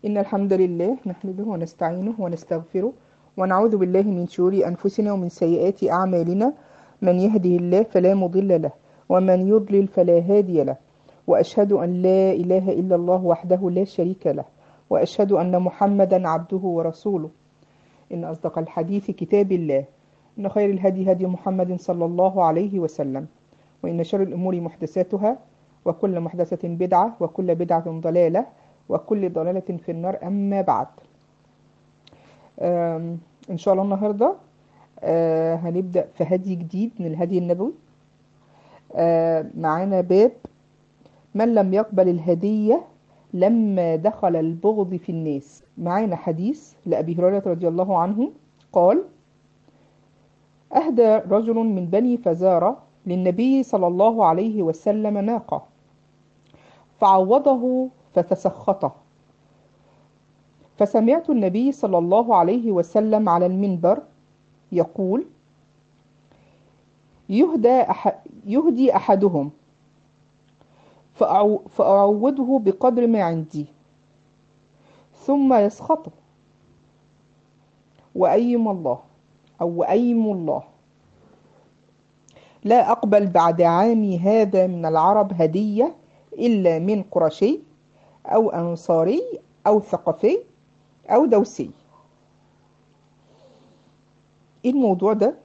إن الحمد لله نحمده ونستعينه ونستغفره ونعوذ بالله من شرور أنفسنا ومن سيئات أعمالنا من يهده الله فلا مضل له ومن يضلل فلا هادي له وأشهد أن لا إله إلا الله وحده لا شريك له وأشهد أن محمدا عبده ورسوله إن أصدق الحديث كتاب الله إن خير الهدي هدي محمد صلى الله عليه وسلم وإن شر الأمور محدثاتها وكل محدثة بدعة وكل بدعة ضلالة وكل ضلالة في النار أما بعد آم، إن شاء الله النهاردة آه، هنبدأ في هدي جديد من الهدي النبوي آه، معانا باب من لم يقبل الهدية لما دخل البغض في الناس معانا حديث لأبي هريرة رضي الله عنه قال أهدى رجل من بني فزارة للنبي صلى الله عليه وسلم ناقة فعوضه فتسخطه فسمعت النبي صلى الله عليه وسلم على المنبر يقول يهدى, أح يهدي أحدهم فأعو فأعوضه بقدر ما عندي ثم يسخطه وأيم الله أو وأيم الله لا أقبل بعد عامي هذا من العرب هدية إلا من قرشي أو أنصاري أو ثقفي أو دوسي إيه الموضوع ده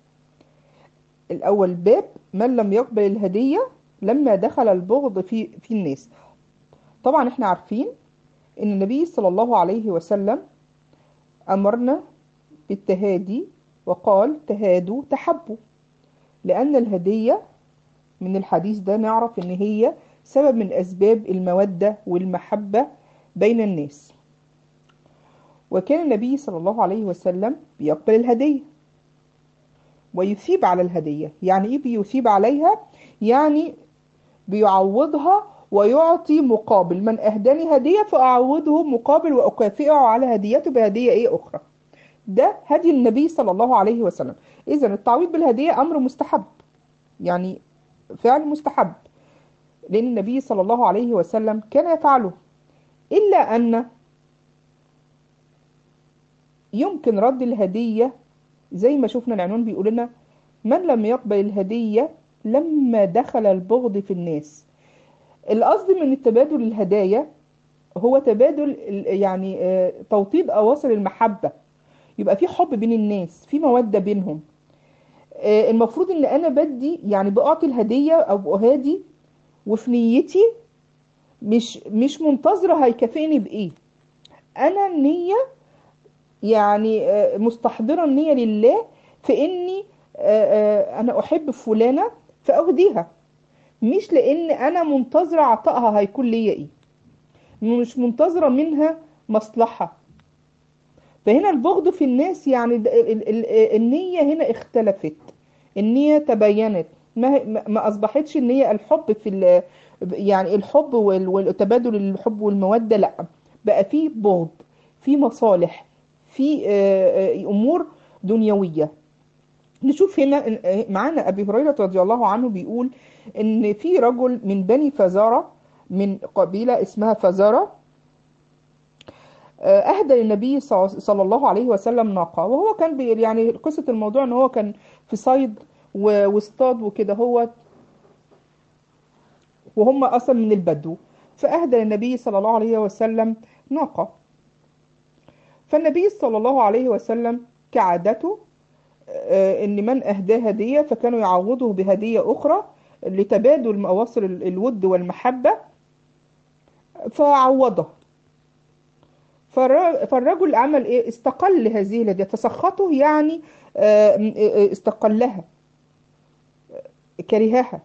الأول باب من لم يقبل الهدية لما دخل البغض في في الناس طبعا احنا عارفين ان النبي صلى الله عليه وسلم امرنا بالتهادي وقال تهادوا تحبوا لان الهدية من الحديث ده نعرف ان هي سبب من اسباب المودة والمحبة بين الناس وكان النبي صلى الله عليه وسلم بيقبل الهدية ويثيب على الهدية يعني ايه بيثيب عليها يعني بيعوضها ويعطي مقابل من أهداني هدية فأعوضه مقابل وأكافئه على هديته بهدية إيه أخرى ده هدي النبي صلى الله عليه وسلم إذا التعويض بالهدية أمر مستحب يعني فعل مستحب لأن النبي صلى الله عليه وسلم كان يفعله إلا أن يمكن رد الهدية زي ما شفنا العنوان بيقول لنا من لم يقبل الهدية لما دخل البغض في الناس القصد من التبادل الهدايا هو تبادل يعني توطيد أواصر المحبة يبقى في حب بين الناس في مودة بينهم المفروض ان انا بدي يعني بعطي الهدية او اهادي وفي نيتي مش مش منتظرة هيكافئني بايه انا النية يعني مستحضرة النية لله في اني انا احب فلانة فاهديها مش لان انا منتظرة عطائها هيكون ليا ايه مش منتظرة منها مصلحة فهنا البغض في الناس يعني النية هنا اختلفت النية تبينت ما ما اصبحتش النية الحب في يعني الحب والتبادل الحب والمودة لا بقى في بغض في مصالح في امور دنيويه نشوف هنا معانا أبي هريرة رضي الله عنه بيقول إن في رجل من بني فزارة من قبيلة اسمها فزارة أهدى للنبي صلى الله عليه وسلم ناقة وهو كان يعني قصة الموضوع إن هو كان في صيد واصطاد وكده هو وهم أصلا من البدو فأهدى للنبي صلى الله عليه وسلم ناقة فالنبي صلى الله عليه وسلم كعادته ان من اهداه هديه فكانوا يعوضه بهديه اخرى لتبادل مواصل الود والمحبه فعوضه فالرجل عمل ايه استقل هذه الهديه تسخطه يعني استقلها كرهها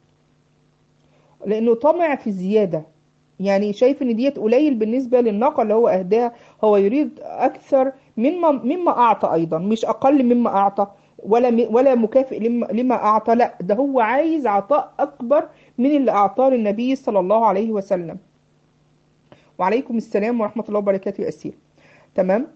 لانه طمع في زياده يعني شايف ان ديت قليل بالنسبه للناقه اللي هو اهداها هو يريد اكثر مما مما اعطى ايضا مش اقل مما اعطى ولا ولا مكافئ لما, لما اعطى لا ده هو عايز عطاء اكبر من اللي اعطاه للنبي صلى الله عليه وسلم وعليكم السلام ورحمه الله وبركاته يا اسير تمام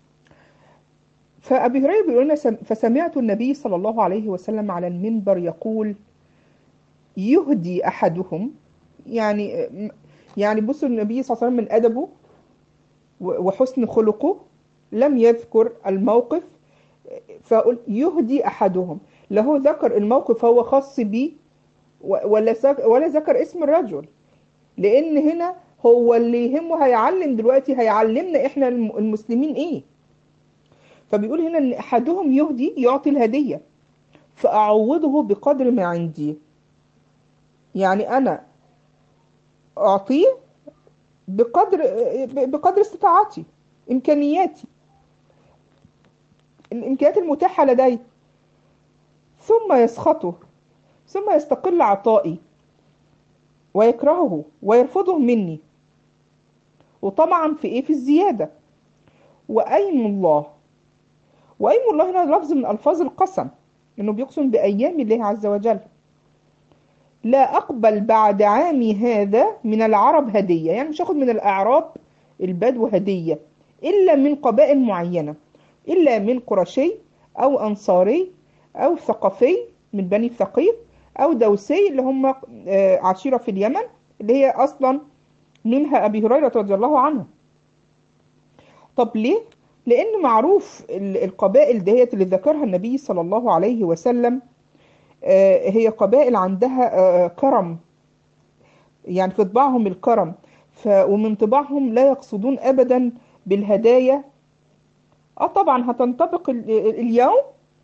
فابي هريره بيقول لنا فسمعت النبي صلى الله عليه وسلم على المنبر يقول يهدي احدهم يعني يعني بصوا النبي صلى الله عليه وسلم من ادبه وحسن خلقه لم يذكر الموقف فأقول يهدي أحدهم له ذكر الموقف هو خاص بيه ولا ولا ذكر اسم الرجل لأن هنا هو اللي يهمه هيعلم دلوقتي هيعلمنا احنا المسلمين ايه فبيقول هنا ان احدهم يهدي يعطي الهدية فاعوضه بقدر ما عندي يعني انا اعطيه بقدر بقدر استطاعتي امكانياتي الامكانيات المتاحة لدي ثم يسخطه ثم يستقل عطائي ويكرهه ويرفضه مني وطبعا في ايه في الزيادة وأيم الله وأيم الله هنا لفظ من ألفاظ القسم إنه بيقسم بأيام الله عز وجل لا أقبل بعد عامي هذا من العرب هدية يعني مش هاخد من الأعراب البدو هدية إلا من قبائل معينة إلا من قرشي أو أنصاري أو ثقفي من بني ثقيف أو دوسي اللي هم عشيرة في اليمن اللي هي أصلا منها أبي هريرة رضي الله عنه طب ليه؟ لأن معروف القبائل ديت اللي ذكرها النبي صلى الله عليه وسلم هي قبائل عندها كرم يعني في طباعهم الكرم ف ومن طباعهم لا يقصدون أبدا بالهدايا اه طبعا هتنطبق اليوم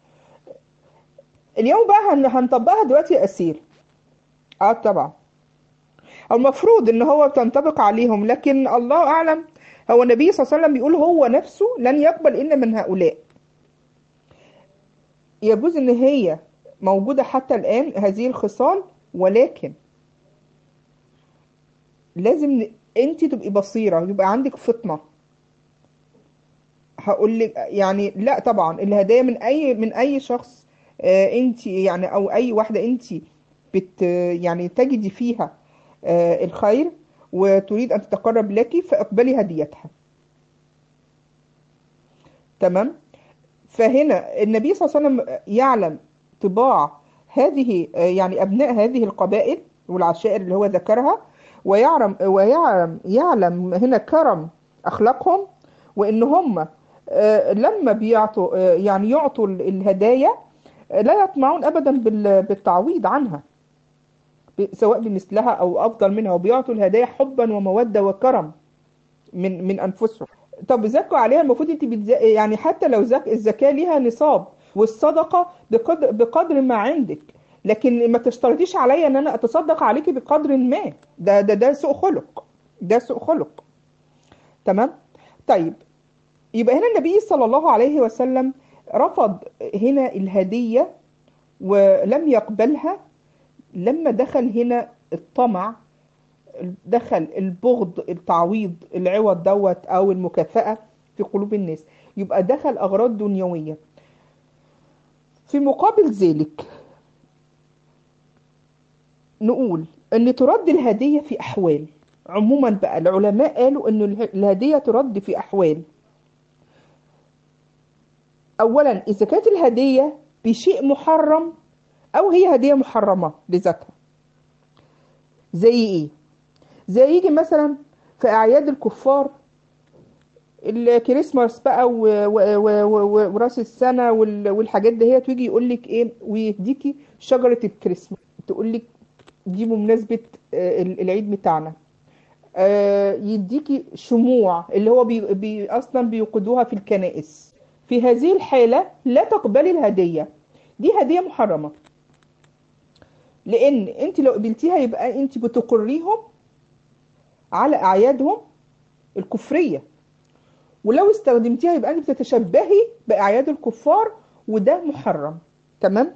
اليوم بقى هنطبقها دلوقتي أسير اه طبعا المفروض ان هو تنطبق عليهم لكن الله اعلم هو النبي صلى الله عليه وسلم بيقول هو نفسه لن يقبل الا من هؤلاء يجوز ان هي موجودة حتى الان هذه الخصال ولكن لازم انت تبقي بصيرة يبقى عندك فطنة هقول لك يعني لا طبعا الهدايا من اي من اي شخص آه انت يعني او اي واحدة انت بت يعني تجدي فيها آه الخير وتريد أن تتقرب لك فاقبلي هديتها تمام فهنا النبي صلى الله عليه وسلم يعلم طباع هذه آه يعني أبناء هذه القبائل والعشائر اللي هو ذكرها ويعلم ويعلم يعلم هنا كرم أخلاقهم وإن هم آه لما بيعطوا يعني يعطوا الهدايا لا يطمعون أبدا بالتعويض عنها سواء بمثلها او افضل منها وبيعطوا الهدايا حبا وموده وكرم من من انفسهم طب زكوا عليها المفروض انت بتز... يعني حتى لو زك... الزكاه ليها نصاب والصدقه بقدر بقدر ما عندك لكن ما تشترطيش عليا ان انا اتصدق عليكي بقدر ما ده ده ده سوء خلق ده سوء خلق تمام طيب يبقى هنا النبي صلى الله عليه وسلم رفض هنا الهديه ولم يقبلها لما دخل هنا الطمع دخل البغض التعويض العوض دوت او المكافأة في قلوب الناس يبقى دخل اغراض دنيوية في مقابل ذلك نقول ان ترد الهدية في احوال عموما بقى العلماء قالوا ان الهدية ترد في احوال اولا اذا كانت الهدية بشيء محرم او هي هديه محرمه لذاتها زي ايه زي يجي مثلا في اعياد الكفار الكريسماس بقى وراس السنه والحاجات دهيت ويجي يقول لك ايه ويديكي شجره الكريسماس تقول لك دي بمناسبه العيد بتاعنا يديكي شموع اللي هو بي بي اصلا بيوقدوها في الكنائس في هذه الحاله لا تقبلي الهديه دي هديه محرمه لان انت لو قبلتيها يبقى انت بتقريهم على اعيادهم الكفريه ولو استخدمتيها يبقى انت بتتشبهي باعياد الكفار وده محرم تمام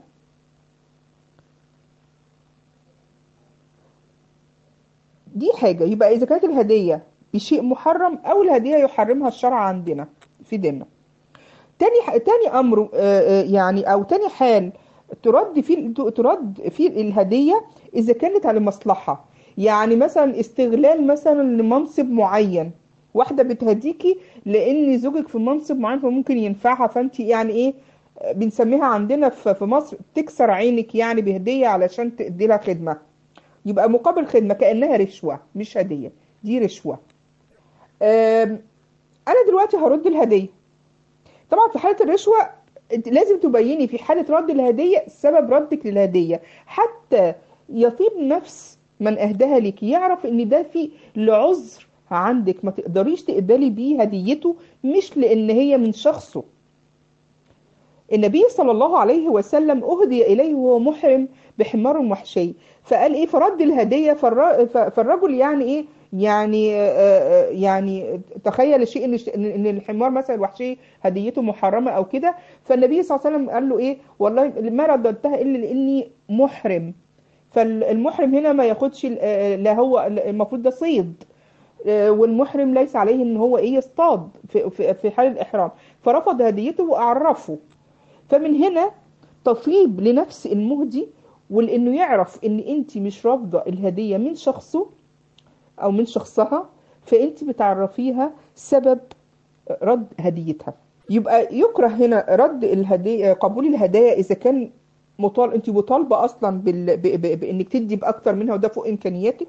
دي حاجة يبقى إذا كانت الهدية بشيء محرم أو الهدية يحرمها الشرع عندنا في ديننا تاني تاني أمر يعني أو تاني حال ترد في ترد في الهدية إذا كانت على مصلحة يعني مثلا استغلال مثلا لمنصب معين واحدة بتهديكي لأن زوجك في منصب معين فممكن ينفعها فأنت يعني إيه بنسميها عندنا في مصر تكسر عينك يعني بهدية علشان تدي لها خدمة يبقى مقابل خدمة كأنها رشوة مش هدية دي رشوة انا دلوقتي هرد الهديه طبعا في حاله الرشوه انت لازم تبيني في حاله رد الهديه سبب ردك للهديه حتى يطيب نفس من اهداها لك يعرف ان ده في لعذر عندك ما تقدريش تقبلي بيه هديته مش لان هي من شخصه النبي صلى الله عليه وسلم أهدي إليه وهو محرم بحمار وحشي فقال إيه فرد الهدية فالر- ف- فالرجل يعني إيه يعني آه، آه، يعني تخيل الشيء ان ان الحمار مثلا الوحشي هديته محرمه او كده فالنبي صلى الله عليه وسلم قال له ايه والله ما رددتها الا لاني محرم فالمحرم هنا ما ياخدش ال- آه، لا هو المفروض ده صيد آه، والمحرم ليس عليه ان هو ايه يصطاد في في في حال الاحرام فرفض هديته واعرفه فمن هنا تطيب لنفس المهدي ولانه يعرف ان انت مش رافضه الهديه من شخصه او من شخصها فانت بتعرفيها سبب رد هديتها يبقى يكره هنا رد الهديه قبول الهدايا اذا كان مطال انت مطالبه اصلا بال... ب... ب... بانك تدي باكتر منها وده فوق امكانياتك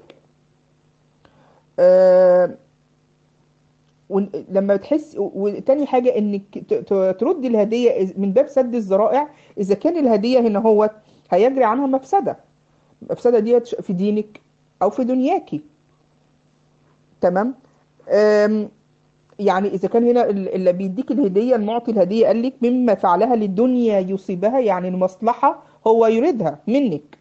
آه... ولما تحس وتاني حاجة انك ت- ت- ترد الهدية من باب سد الذرائع اذا كان الهدية هنا هو هيجري عنها مفسدة مفسدة دي في دينك او في دنياكي تمام أم، يعني اذا كان هنا ال- اللي بيديك الهدية المعطي الهدية قال لك مما فعلها للدنيا يصيبها يعني المصلحة هو يريدها منك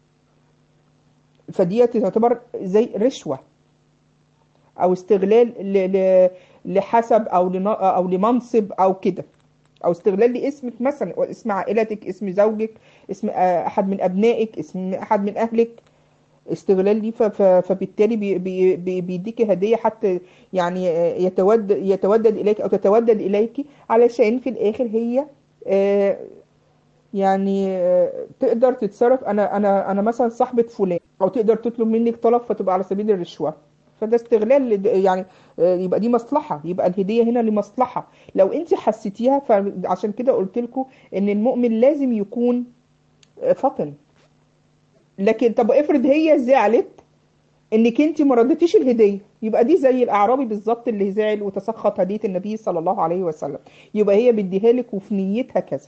فدي تعتبر زي رشوة او استغلال ل... ل... لحسب او لن... او لمنصب او كده او استغلال لاسمك مثلا اسم عائلتك اسم زوجك اسم آه، احد من ابنائك اسم احد من اهلك استغلال دي ف... ف... فبالتالي بي... بي... بي... بيديكي هديه حتى يعني آه، يتودد يتودد اليك او تتودد اليك علشان في الاخر هي آه، يعني آه، تقدر تتصرف انا انا انا مثلا صاحبة فلان او تقدر تطلب منك طلب فتبقى على سبيل الرشوة فده استغلال لد- يعني آه، يبقى دي مصلحة يبقى الهدية هنا لمصلحة لو انت حسيتيها فعشان كده قلت لكم ان المؤمن لازم يكون آه، فطن لكن طب افرض هي زعلت انك انت ما ردتيش الهديه يبقى دي زي الاعرابي بالظبط اللي زعل وتسخط هديه النبي صلى الله عليه وسلم يبقى هي بيديها لك وفي نيتها كذا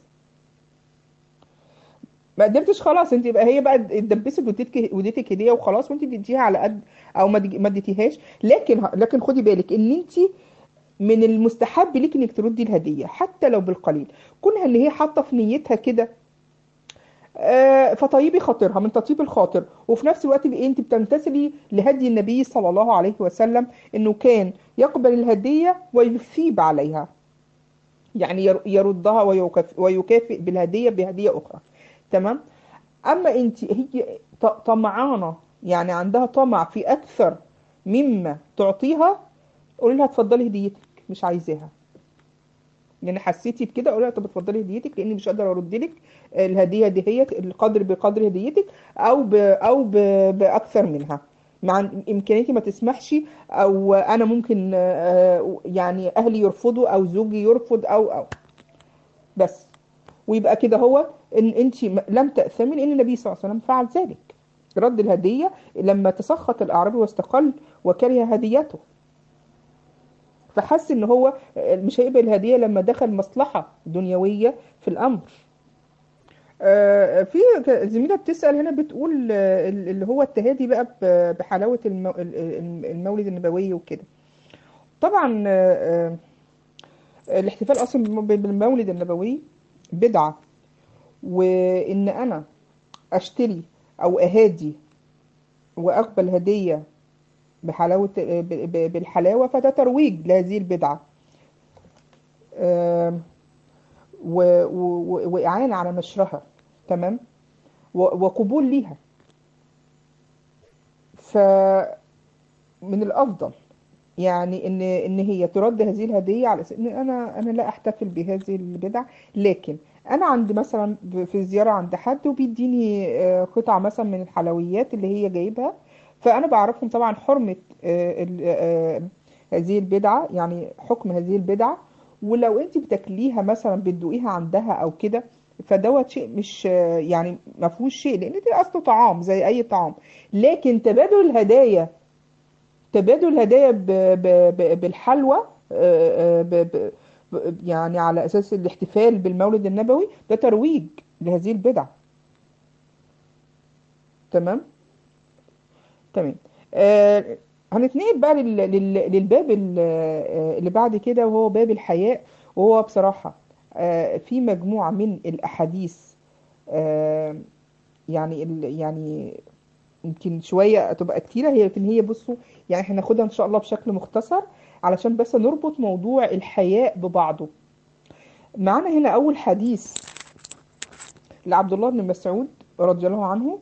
ما قدرتش خلاص انت يبقى هي بقى اتدبست واديتك واديتك هديه وخلاص وانت اديتيها على قد او ما تج- ما اديتيهاش لكن لكن خدي بالك ان انت من المستحب ليك انك تردي الهديه حتى لو بالقليل كونها ان هي حاطه في نيتها كده آه، فطيبي خاطرها من تطيب الخاطر وفي نفس الوقت بقى انت بتمتثلي لهدي النبي صلى الله عليه وسلم انه كان يقبل الهديه ويثيب عليها يعني ير- يردها ويكاف- ويكافئ بالهديه بهديه اخرى تمام اما انت هي ط- طمعانه يعني عندها طمع في اكثر مما تعطيها قولي لها اتفضلي هديتك مش عايزاها يعني حسيتي بكده قولي لها طب اتفضلي هديتك لاني مش قادره ارد لك الهديه دهيت القدر بقدر هديتك او ب او ب باكثر منها مع إن امكانياتي ما تسمحش او انا ممكن آه، يعني اهلي يرفضوا او زوجي يرفض او او بس ويبقى كده هو ان انت م- لم تأثمي لان النبي صلى الله عليه وسلم فعل ذلك رد الهديه لما تسخط الاعرابي واستقل وكره هديته فحس ان هو مش هيقبل الهديه لما دخل مصلحه دنيويه في الامر آه، في ك- زميلة بتسأل هنا بتقول آه، اللي هو التهادي بقى ب- بحلاوة المو- ال- ال- المولد النبوي وكده طبعا آه، آه، الاحتفال أصلا بالم- بالمولد النبوي بدعة وإن أنا أشتري أو أهادي وأقبل هدية بحلاوة ب- ب- بالحلاوة فده ترويج لهذه البدعة آم، و- و- وإعانة على نشرها تمام و- وقبول ليها فمن الأفضل يعني إن إن هي ترد هذه الهدية على أساس إن أنا أنا لا أحتفل بهذه البدع لكن أنا عند مثلا ب- في زيارة عند حد وبيديني آه، قطعة مثلا من الحلويات اللي هي جايبها فأنا بعرفهم طبعا حرمة آه، ال- آه، هذه البدعة يعني حكم هذه البدعة ولو انت بتاكليها مثلا بتدوقيها عندها او كده فدوت شيء مش آه، يعني ما فيهوش شيء لان دي اصله طعام زي اي طعام لكن تبادل الهدايا تبادل الهدايا ب- ب- ب- بالحلوى آه، آه، ب- ب- ب- يعني على اساس الاحتفال بالمولد النبوي ده ترويج لهذه البدع تمام تمام آه هنتنقل بقى لل... لل... للباب ال- آه، اللي بعد كده وهو باب الحياء وهو بصراحة آه في مجموعة من الأحاديث آه يعني ال... يعني يمكن شوية تبقى كتيرة هي لكن هي بصوا يعني احنا ناخدها إن شاء الله بشكل مختصر علشان بس نربط موضوع الحياء ببعضه معانا هنا أول حديث لعبد الله بن مسعود رضي الله عنه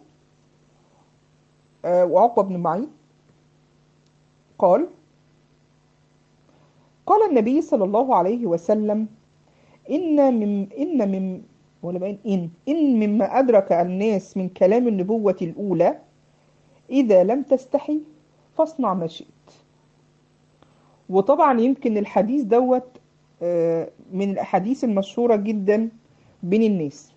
آه وعقبة بن معيط قال قال النبي صلى الله عليه وسلم إن من إن من ولا بقى إن إن مما أدرك الناس من كلام النبوة الأولى إذا لم تستحي فاصنع ما شئت وطبعا يمكن الحديث دوت آه، من الأحاديث المشهورة جدا بين الناس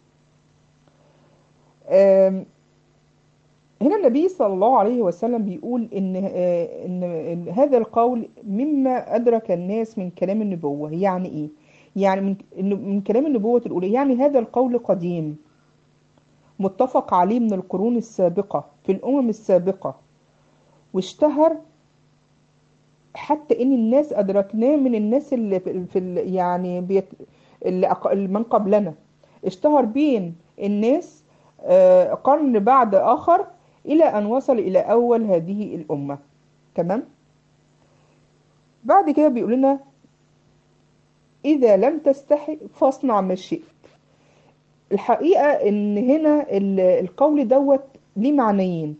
آم، هنا النبي صلى الله عليه وسلم بيقول إن آه، إن إن هذا القول مما أدرك الناس من كلام النبوة يعني إيه؟ يعني من إنه من كلام النبوة الأولى يعني هذا القول قديم متفق عليه من القرون السابقة في الأمم السابقة واشتهر حتى إن الناس أدركناه من الناس اللي في في ال- يعني بيت اللي أق- اللي من قبلنا اشتهر بين الناس آه، قرن بعد آخر إلى أن وصل إلى أول هذه الأمة تمام بعد كده بيقول لنا إذا لم تستحي فاصنع ما شئت الحقيقة إن هنا ال- القول دوت ليه معنيين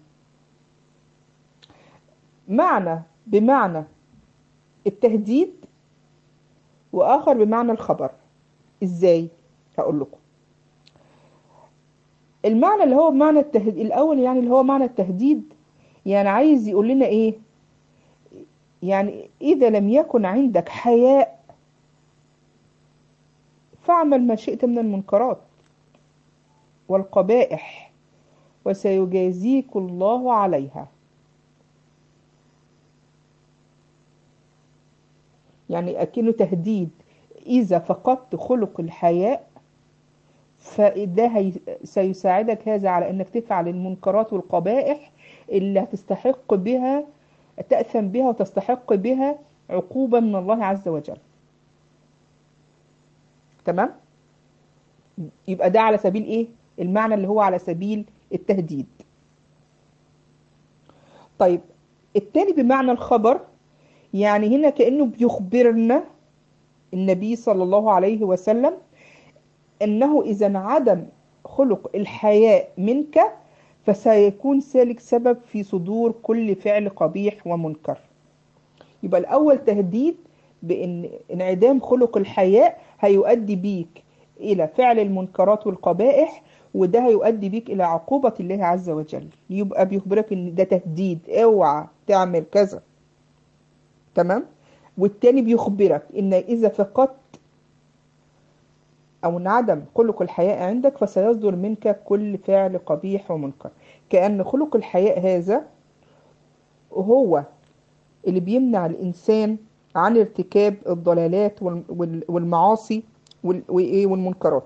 معنى بمعنى التهديد وآخر بمعنى الخبر إزاي هقول لكم المعنى اللي هو بمعنى التهديد الأول يعني اللي هو معنى التهديد يعني عايز يقول لنا إيه يعني إذا لم يكن عندك حياء فاعمل ما شئت من المنكرات والقبائح وسيجازيك الله عليها يعني أكنه تهديد إذا فقدت خلق الحياء فده هي سيساعدك هذا على أنك تفعل المنكرات والقبائح اللي هتستحق بها تأثم بها وتستحق بها عقوبة من الله عز وجل تمام يبقى ده على سبيل ايه المعنى اللي هو على سبيل التهديد طيب التاني بمعنى الخبر يعني هنا كأنه بيخبرنا النبي صلى الله عليه وسلم أنه إذا انعدم خلق الحياء منك فسيكون ذلك سبب في صدور كل فعل قبيح ومنكر يبقى الأول تهديد بأن انعدام خلق الحياء هيؤدي بيك إلى فعل المنكرات والقبائح وده هيؤدي بيك إلى عقوبة الله عز وجل يبقى بيخبرك إن ده تهديد اوعى تعمل كذا تمام والتاني بيخبرك إن إذا فقدت أو انعدم خلق الحياء عندك فسيصدر منك كل فعل قبيح ومنكر كأن خلق الحياء هذا هو اللي بيمنع الإنسان عن ارتكاب الضلالات وال- وال- والمعاصي وال- وإيه والمنكرات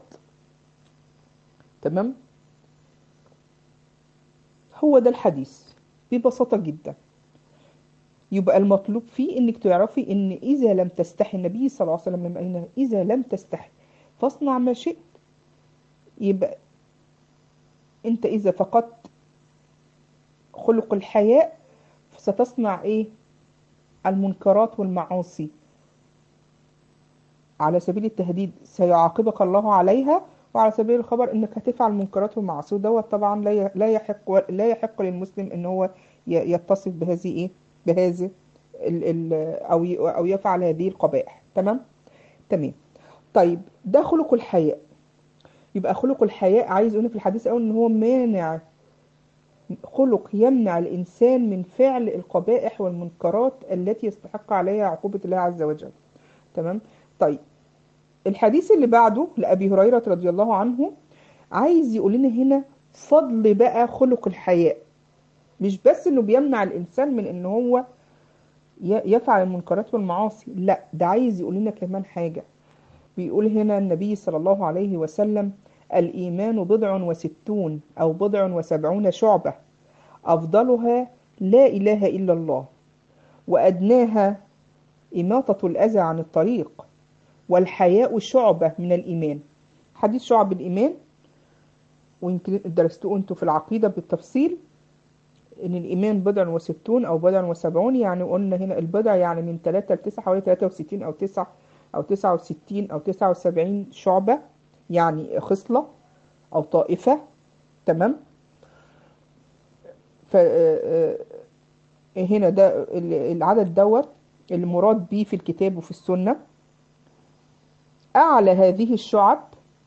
تمام هو ده الحديث ببساطة جدا يبقى المطلوب فيه انك تعرفي ان اذا لم تستحي النبي صلى الله عليه وسلم لما قال اذا لم تستحي فاصنع ما شئت يبقى انت اذا فقدت خلق الحياء ستصنع ايه المنكرات والمعاصي على سبيل التهديد سيعاقبك الله عليها وعلى سبيل الخبر انك هتفعل منكرات ومعاصي ودوت طبعا لا ي- لا يحق لا يحق للمسلم ان هو ي- يتصف بهذه ايه بهذه ال ال او ي- او يفعل هذه القبائح تمام تمام طيب ده خلق الحياء يبقى خلق الحياء عايز يقول في الحديث الاول ان هو مانع خلق يمنع الانسان من فعل القبائح والمنكرات التي يستحق عليها عقوبة الله عز وجل تمام طيب الحديث اللي بعده لأبي هريرة رضي الله عنه عايز يقول لنا هنا فضل بقى خلق الحياء مش بس انه بيمنع الانسان من ان هو ي- يفعل المنكرات والمعاصي لا ده عايز يقول لنا كمان حاجة بيقول هنا النبي صلى الله عليه وسلم الإيمان بضع وستون أو بضع وسبعون شعبة أفضلها لا إله إلا الله وأدناها إماطة الأذى عن الطريق والحياء شعبة من الإيمان حديث شعب الإيمان ويمكن درستوه أنتوا في العقيدة بالتفصيل إن الإيمان بضع وستون أو بضع وسبعون يعني قلنا هنا البضع يعني من 3 ل 9 حوالي 63 أو 9 أو 69 أو 79 شعبة يعني خصلة أو طائفة تمام ف آه، آه، هنا ده ال- العدد دوت المراد بيه في الكتاب وفي السنة أعلى هذه الشعب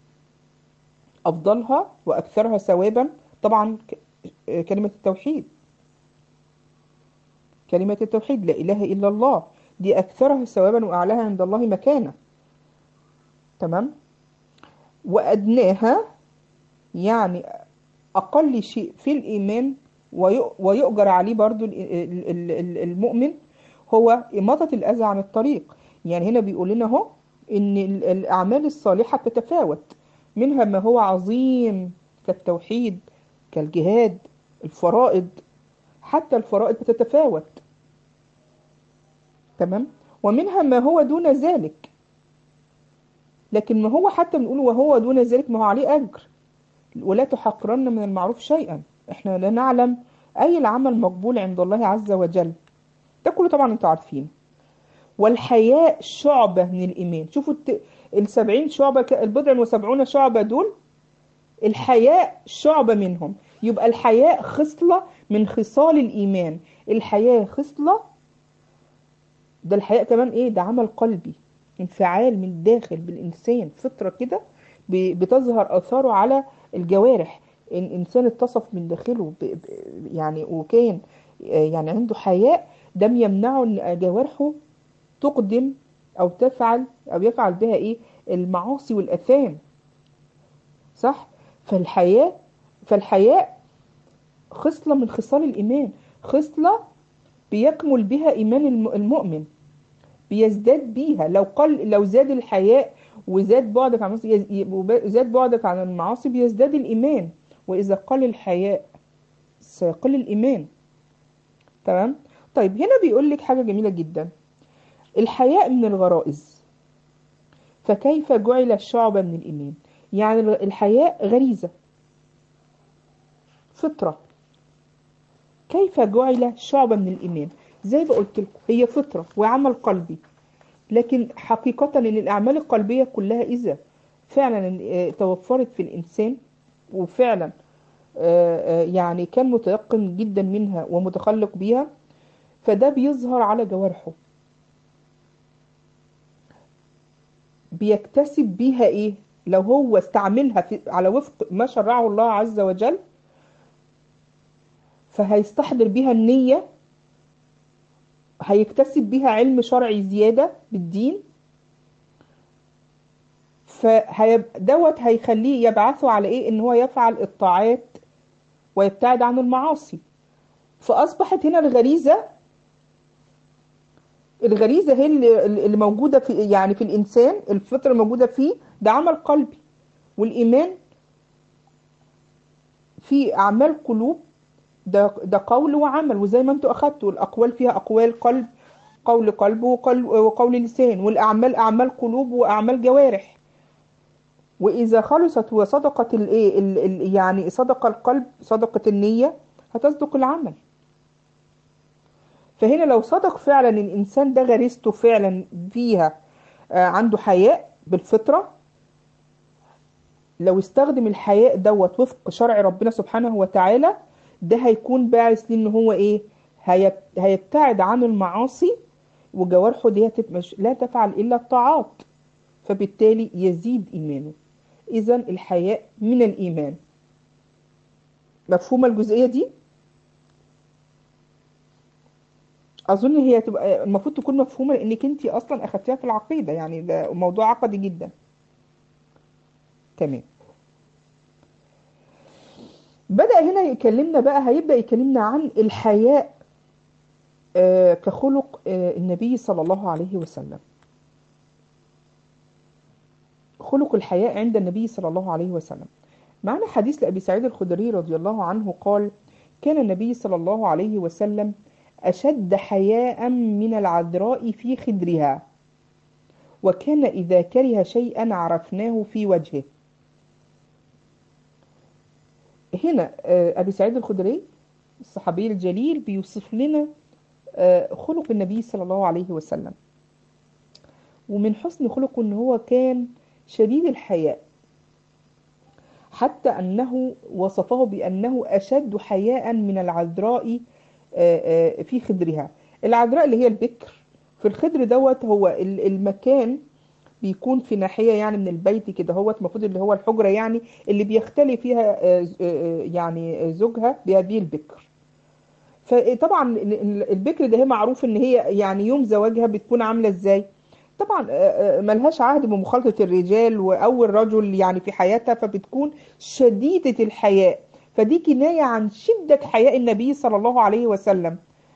أفضلها وأكثرها ثوابا طبعا ك- آه، كلمة التوحيد كلمة التوحيد لا إله إلا الله دي أكثرها ثوابا وأعلاها عند الله مكانة تمام وأدناها يعني أقل شيء في الإيمان وي- ويؤجر عليه برضو ال- ال- ال- ال- المؤمن هو إماطة الأذى عن الطريق يعني هنا بيقول لنا اهو إن ال- الأعمال الصالحة بتتفاوت منها ما هو عظيم كالتوحيد كالجهاد الفرائض حتى الفرائض بتتفاوت تمام ومنها ما هو دون ذلك لكن ما هو حتى بنقول وهو دون ذلك ما هو عليه أجر ولا تحقرن من المعروف شيئا احنا لا نعلم أي العمل مقبول عند الله عز وجل ده كله طبعا انتوا عارفين والحياء شعبة من الإيمان شوفوا الت... السبعين شعبة ك- البضع وسبعون شعبة دول الحياء شعبة منهم يبقى الحياء خصلة من خصال الإيمان الحياء خصلة ده الحياء كمان ايه ده عمل قلبي انفعال من الداخل بالإنسان فطرة كده ب- بتظهر آثاره على الجوارح الإنسان اتصف من داخله ب... ب... يعني وكان آه، يعني عنده حياء ده يمنعه ان جوارحه تقدم او تفعل او يفعل بها ايه المعاصي والاثام صح فالحياء فالحياء خصلة من خصال الإيمان خصلة بيكمل بها إيمان الم- المؤمن بيزداد بيها لو قل لو زاد الحياء وزاد بعدك عن المعاصي يز- ي- وب- زاد بعدك عن المعاصي بيزداد الإيمان وإذا قل الحياء سيقل الإيمان تمام طيب هنا بيقول لك حاجة جميلة جدا الحياء من الغرائز فكيف جعل الشعبة من الإيمان يعني الغ- الحياء غريزة فطرة كيف جعل شعبة من الإيمان زي ما قلت لكم هي فطرة وعمل قلبي لكن حقيقة إن الأعمال القلبية كلها إذا فعلا آه، توفرت في الإنسان وفعلا آه، آه، يعني كان متيقن جدا منها ومتخلق بيها فده بيظهر على جوارحه بيكتسب بيها ايه لو هو استعملها في على وفق ما شرعه الله عز وجل فهيستحضر بيها النية هيكتسب بيها علم شرعي زيادة بالدين فدوت هيخليه يبعثه على ايه ان هو يفعل الطاعات ويبتعد عن المعاصي فاصبحت هنا الغريزة الغريزة هي اللي, اللي موجودة في يعني في الإنسان الفطرة الموجودة فيه ده عمل قلبي والإيمان في أعمال قلوب ده ده قول وعمل وزي ما انتوا أخدتوا الأقوال فيها أقوال قلب قول قلب وقل وقول لسان والأعمال أعمال قلوب وأعمال جوارح وإذا خلصت وصدقت الإيه ال- ال- يعني صدق القلب صدقت النية هتصدق العمل فهنا لو صدق فعلا الإنسان ده غريزته فعلا فيها آه، عنده حياء بالفطرة لو استخدم الحياء دوت وفق شرع ربنا سبحانه وتعالى ده هيكون باعث ليه ان هو ايه هيب- هيبتعد عن المعاصي وجوارحه دي هتبقى مش- لا تفعل الا الطاعات فبالتالي يزيد ايمانه اذا الحياء من الايمان مفهومه الجزئيه دي اظن هي تبقى المفروض تكون مفهومه لانك انت اصلا اخدتيها في العقيده يعني ده موضوع عقدي جدا تمام بدأ هنا يكلمنا بقى هيبدأ يكلمنا عن الحياء آه، كخلق آه، النبي صلى الله عليه وسلم خلق الحياء عند النبي صلى الله عليه وسلم معنا حديث لأبي سعيد الخدري رضي الله عنه قال كان النبي صلى الله عليه وسلم أشد حياء من العذراء في خدرها وكان إذا كره شيئا عرفناه في وجهه هنا آه، أبي سعيد الخدري الصحابي الجليل بيوصف لنا آه، خلق النبي صلى الله عليه وسلم ومن حسن خلقه ان هو كان شديد الحياء حتى انه وصفه بانه اشد حياء من العذراء آه، آه، في خدرها العذراء اللي هي البكر في الخدر دوت هو ال- المكان بيكون في ناحية يعني من البيت كده هو المفروض اللي هو الحجرة يعني اللي بيختلي فيها آه، آه، يعني زوجها بهذه البكر فطبعا ال- ال- البكر ده هي معروف ان هي يعني يوم زواجها بتكون عامله ازاي طبعا آه، آه، ملهاش عهد بمخالطه الرجال واول رجل يعني في حياتها فبتكون شديده الحياء فدي كنايه عن شده حياء النبي صلى الله عليه وسلم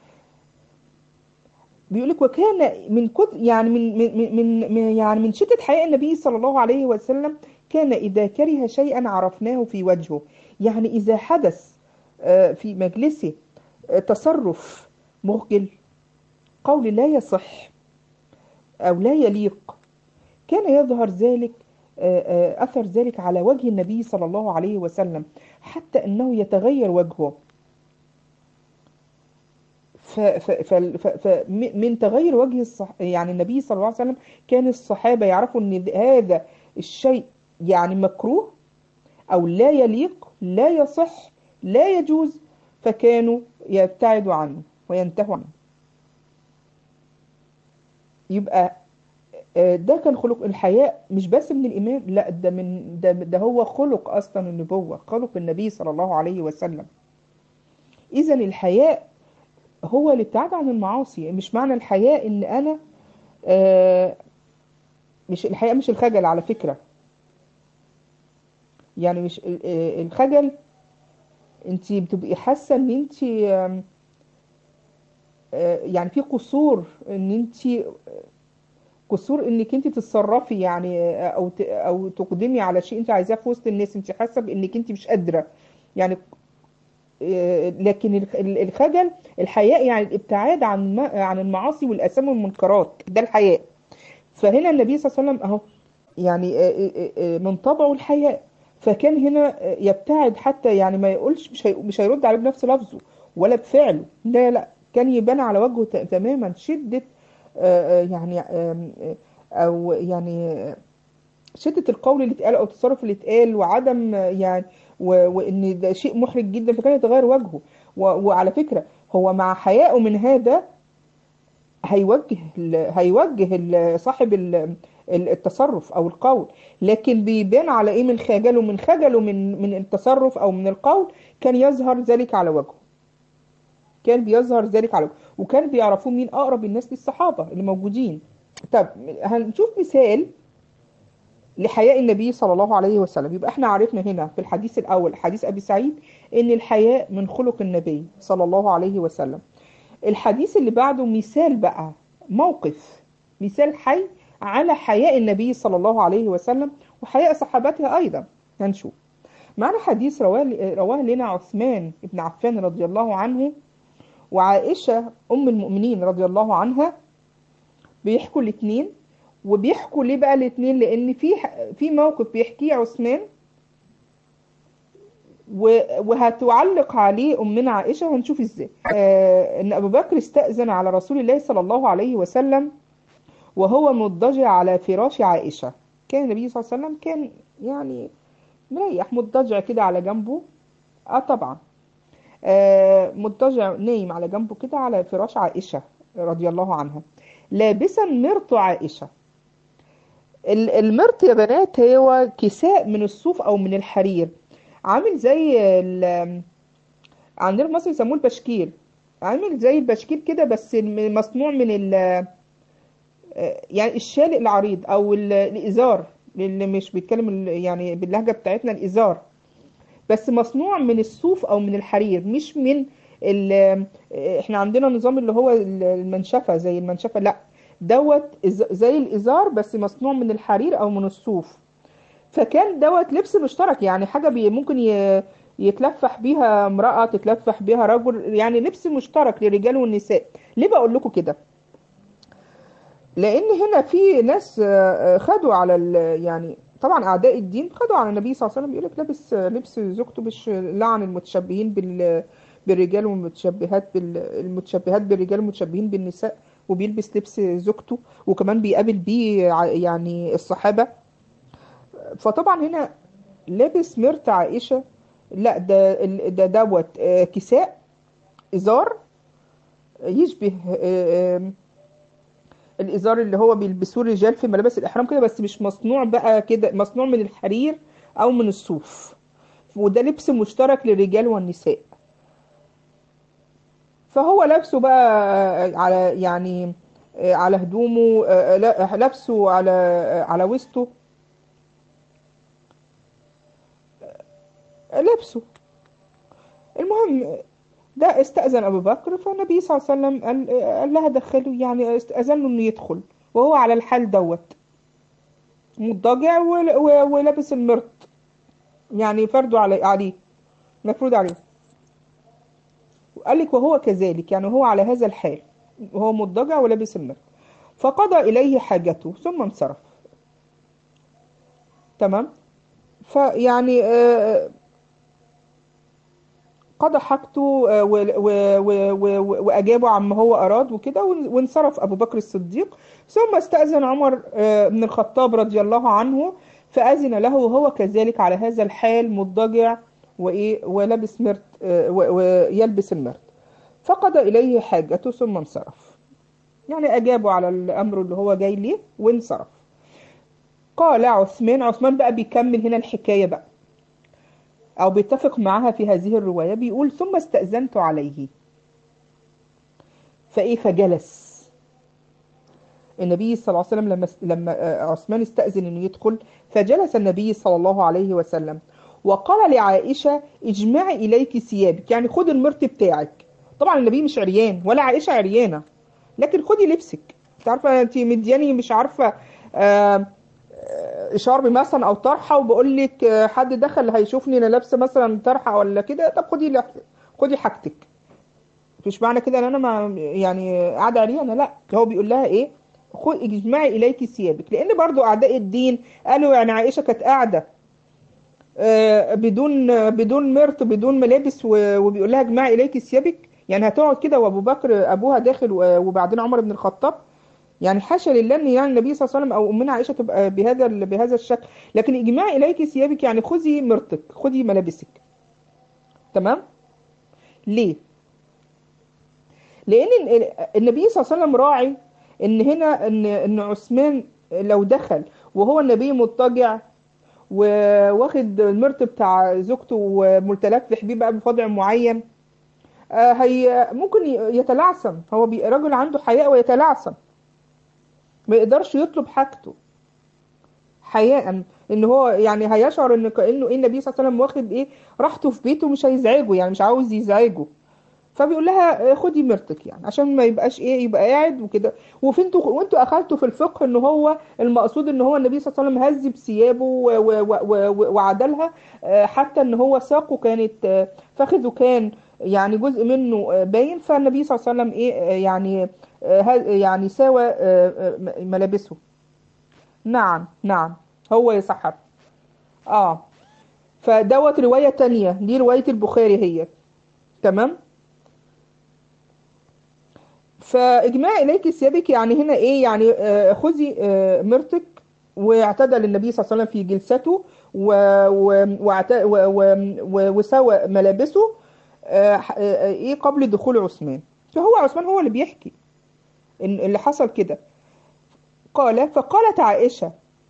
بيقول لك وكان من كتر يعني من من من من- يعني من شده حياء النبي صلى الله عليه وسلم كان اذا كره شيئا عرفناه في وجهه يعني اذا حدث آه، في مجلسه آه، تصرف مخجل قول لا يصح او لا يليق كان يظهر ذلك آه، آه، اثر ذلك على وجه النبي صلى الله عليه وسلم حتى انه يتغير وجهه ف ف ف ف ف من تغير وجه الصح يعني النبي صلى الله عليه وسلم كان الصحابة يعرفوا ان هذا الشيء يعني مكروه او لا يليق لا يصح لا يجوز فكانوا يبتعدوا عنه وينتهوا عنه يبقى آه، ده كان خلق الحياء مش بس من الإيمان لا ده من ده, ده هو خلق أصلا النبوة خلق النبي صلى الله عليه وسلم إذا الحياء هو الابتعاد عن المعاصي مش معنى الحياء إن أنا آه، مش الحياء مش الخجل على فكرة يعني مش آه، الخجل انت بتبقي حاسة ان انت آم، آه، يعني في قصور ان انت قصور انك انت تتصرفي يعني آه، او ت- او تقدمي على شيء انت عايزاه في وسط الناس انت حاسه بانك انت مش قادره يعني آه، لكن الخ- الخجل الحياء يعني الابتعاد عن ما- عن المعاصي والاثام والمنكرات ده الحياء فهنا النبي صلى الله عليه وسلم اهو يعني آه، آه، آه، من طبعه الحياء فكان هنا آه، يبتعد حتى يعني ما يقولش مش هي- مش هيرد عليه بنفس لفظه ولا بفعله لا لا كان يبان على وجهه ت- تماما شدة آه، آه، يعني آم، آه، او يعني آه، شدة القول اللي اتقال او التصرف اللي اتقال وعدم آه، يعني و- وان ده شيء محرج جدا فكان يتغير وجهه و- وعلى فكرة هو مع حيائه من هذا هيوجه ال- هيوجه ال- صاحب ال- ال- التصرف او القول لكن بيبان على ايه من خجله من خجله من من التصرف او من القول كان يظهر ذلك على وجهه كان بيظهر ذلك على وجهه وكان بيعرفوا مين اقرب الناس للصحابه اللي موجودين طب هنشوف مثال لحياء النبي صلى الله عليه وسلم يبقى احنا عرفنا هنا في الحديث الاول حديث ابي سعيد ان الحياء من خلق النبي صلى الله عليه وسلم الحديث اللي بعده مثال بقى موقف مثال حي على حياء النبي صلى الله عليه وسلم وحياء صحابته أيضا هنشوف معنا حديث رواه رواه لنا عثمان بن عفان رضي الله عنه وعائشة أم المؤمنين رضي الله عنها بيحكوا الاثنين وبيحكوا ليه بقى الاثنين لأن في في موقف بيحكيه عثمان و- وهتعلق عليه أمنا عائشة وهنشوف ازاي آه إن أبو بكر استأذن على رسول الله صلى الله عليه وسلم وهو مضطجع على فراش عائشة كان النبي صلى الله عليه وسلم كان يعني مريح مضطجع كده على جنبه اه طبعا آه مضطجع نايم على جنبه كده على فراش عائشة رضي الله عنها لابسا مرط عائشة ال- المرط يا بنات هو كساء من الصوف او من الحرير عامل زي ال- عندنا في مصر يسموه البشكير عامل زي البشكير كده بس الم- مصنوع من ال يعني الشال العريض او ال- الازار اللي مش بيتكلم ال- يعني باللهجه بتاعتنا الازار بس مصنوع من الصوف او من الحرير مش من ال- احنا عندنا نظام اللي هو ال- المنشفة زي المنشفة لا دوت إز- زي الإزار بس مصنوع من الحرير أو من الصوف فكان دوت لبس مشترك يعني حاجة بي ممكن ي- يتلفح بيها امرأة تتلفح بيها رجل يعني لبس مشترك للرجال والنساء ليه بقول لكم كده لان هنا في ناس آه، آه، خدوا على ال- يعني طبعا اعداء الدين خدوا على النبي صلى الله عليه وسلم بيقول لك لابس آه، لبس زوجته مش لعن المتشبهين بال بالرجال والمتشبهات بال المتشبهات بالرجال والمتشبهين بالنساء وبيلبس لبس زوجته وكمان بيقابل بيه ع- يعني الصحابة فطبعا هنا لابس مرت عائشة لا ده ال- ده دوت آه، كساء إزار يشبه آه، آه، الازار اللي هو بيلبسوه الرجال في ملابس الاحرام كده بس مش مصنوع بقى كده مصنوع من الحرير او من الصوف وده لبس مشترك للرجال والنساء فهو لابسه بقى على يعني على هدومه لا- لابسه على على وسطه لابسه المهم ده استأذن أبو بكر فالنبي صلى الله عليه وسلم قال, قال لها دخله يعني استأذن له إنه يدخل وهو على الحال دوت مضطجع ول- و- ولابس المرط يعني فرده علي عليه مفروض عليه وقال لك وهو كذلك يعني هو على هذا الحال وهو مضطجع ولابس المرط فقضى إليه حاجته ثم انصرف تمام فيعني آه، قضى حاجته آه، و- و- و- و- وأجابه عما هو أراد وكده وان- وانصرف أبو بكر الصديق ثم استأذن عمر آه، بن الخطاب رضي الله عنه فأذن له وهو كذلك على هذا الحال مضطجع وإيه ولابس مرت آه، و- ويلبس المرت فقضى إليه حاجته ثم انصرف يعني أجابه على الأمر اللي هو جاي ليه وانصرف قال عثمان عثمان بقى بيكمل هنا الحكاية بقى أو بيتفق معها في هذه الرواية بيقول ثم استأذنت عليه فإيه فجلس النبي صلى الله عليه وسلم لما لما آه، عثمان استأذن إنه يدخل فجلس النبي صلى الله عليه وسلم وقال لعائشة اجمعي إليك ثيابك يعني خدي المرت بتاعك طبعا النبي مش عريان ولا عائشة عريانة لكن خدي لبسك انت عارفة انت مدياني مش عارفة آه، آه، شرب مثلا او طرحه وبقول لك آه، حد دخل هيشوفني انا لابسه مثلا طرحه ولا كده طب خدي لح- خدي حاجتك مش معنى كده ان انا ما يعني قاعده عريانه لا هو بيقول لها ايه خد اجمعي اليك ثيابك لان برضو اعداء الدين قالوا يعني عائشه كانت قاعده آه، بدون آه، بدون مرط بدون ملابس و- وبيقول لها اجمعي اليك ثيابك يعني هتقعد كده وابو بكر ابوها داخل و- وبعدين عمر بن الخطاب يعني حاشا لله ان يعني النبي صلى الله عليه وسلم او امنا عائشه تبقى بهذا ال- بهذا الشكل لكن اجمعي اليك ثيابك يعني خذي مرتك خذي ملابسك تمام ليه لان ال- النبي صلى الله عليه وسلم راعي ان هنا ان ان عثمان لو دخل وهو النبي مضطجع وواخد المرت بتاع زوجته ومتلفح بيه بقى بوضع معين آه، هي ممكن ي- يتلعثم هو بي- راجل عنده حياء ويتلعثم ما يقدرش يطلب حاجته حياء ان هو يعني هيشعر ان كانه ايه النبي صلى الله عليه وسلم واخد ايه راحته في بيته مش هيزعجه يعني مش عاوز يزعجه فبيقول لها آه، خدي مرتك يعني عشان ما يبقاش ايه يبقى قاعد وكده وفي انتوا وانتوا اخدتوا في الفقه ان هو المقصود ان هو النبي صلى الله عليه وسلم هز بثيابه و- و- و- و- وعدلها آه، حتى ان هو ساقه كانت آه، فخذه كان يعني جزء منه آه، باين فالنبي صلى الله عليه وسلم ايه آه، يعني آه، ه- يعني ساوى آه، آه، م- ملابسه نعم نعم هو يسحب اه فدوت رواية تانية دي رواية البخاري هي تمام فإجماع إليك ثيابك يعني هنا إيه يعني آه، خذي آه، مرتك واعتدل النبي صلى الله عليه وسلم في جلسته و... و... واعت... و... و... و... وسوى ملابسه آه، آه، إيه قبل دخول عثمان فهو عثمان هو اللي بيحكي إن اللي حصل كده قال فقالت عائشة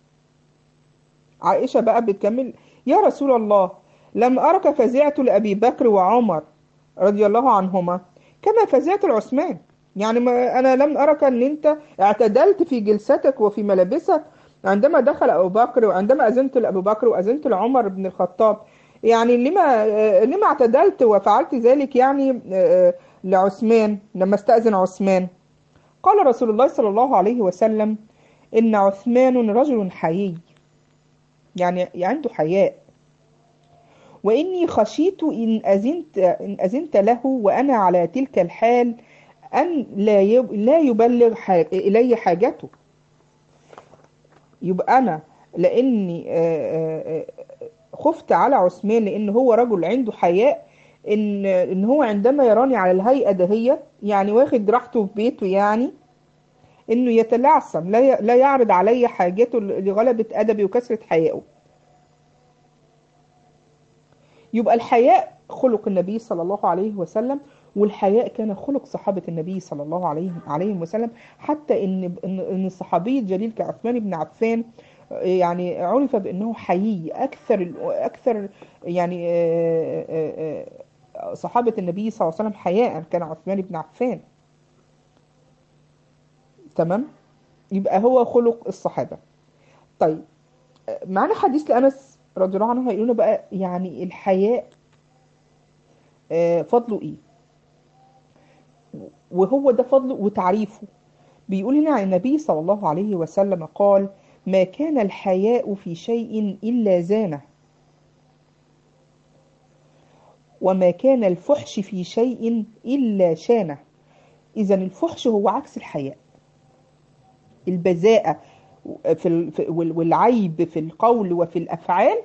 عائشة بقى بتكمل يا رسول الله لم أرك فزعت لأبي بكر وعمر رضي الله عنهما كما فزعت لعثمان يعني ما أنا لم أرك أن أنت اعتدلت في جلستك وفي ملابسك عندما دخل أبو بكر وعندما أذنت لأبو بكر وأذنت لعمر بن الخطاب يعني لما آه، لما اعتدلت وفعلت ذلك يعني آه، لعثمان لما استأذن عثمان قال رسول الله صلى الله عليه وسلم إن عثمان رجل حيي يعني عنده حياء وإني خشيت إن أذنت إن أذنت له وأنا على تلك الحال أن لا يب- لا يبلغ ح- إلي حاجته يبقى أنا لأني آه، آه، آه، خفت على عثمان لأن هو رجل عنده حياء إن إن هو عندما يراني على الهيئة دهية يعني واخد راحته في بيته يعني إنه يتلعثم لا ي- لا يعرض علي حاجته لغلبة أدبي وكثرة حيائه يبقى الحياء خلق النبي صلى الله عليه وسلم والحياء كان خلق صحابة النبي صلى الله عليه عليه وسلم حتى ان ان إن الصحابي الجليل كعثمان بن عفان آه، يعني عرف بانه حيي اكثر ال- اكثر يعني آه، آه، آه، صحابة النبي صلى الله عليه وسلم حياء كان عثمان بن عفان تمام يبقى هو خلق الصحابة طيب آه، معانا حديث لأنس رضي الله عنه هيقول لنا بقى يعني الحياء آه، فضله ايه وهو ده فضله وتعريفه بيقول هنا عن النبي صلى الله عليه وسلم قال ما كان الحياء في شيء إلا زانه وما كان الفحش في شيء إلا شانه إذا الفحش هو عكس الحياء البذاءة في ال- في- وال- والعيب في القول وفي الأفعال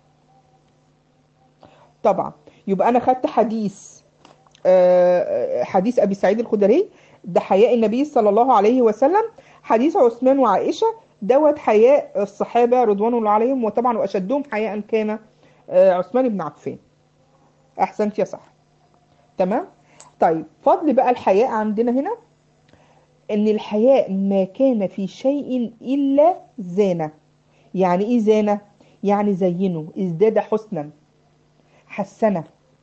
طبعا يبقى أنا خدت حديث آه، حديث أبي سعيد الخدري ده حياء النبي صلى الله عليه وسلم حديث عثمان وعائشة دوت حياء الصحابة رضوان الله عليهم وطبعا وأشدهم حياء كان آه، عثمان بن عفان أحسنت يا صح تمام طيب فضل بقى الحياء عندنا هنا ان الحياء ما كان في شيء الا زانه يعني ايه زانه يعني زينه ازداد حسنا حسنه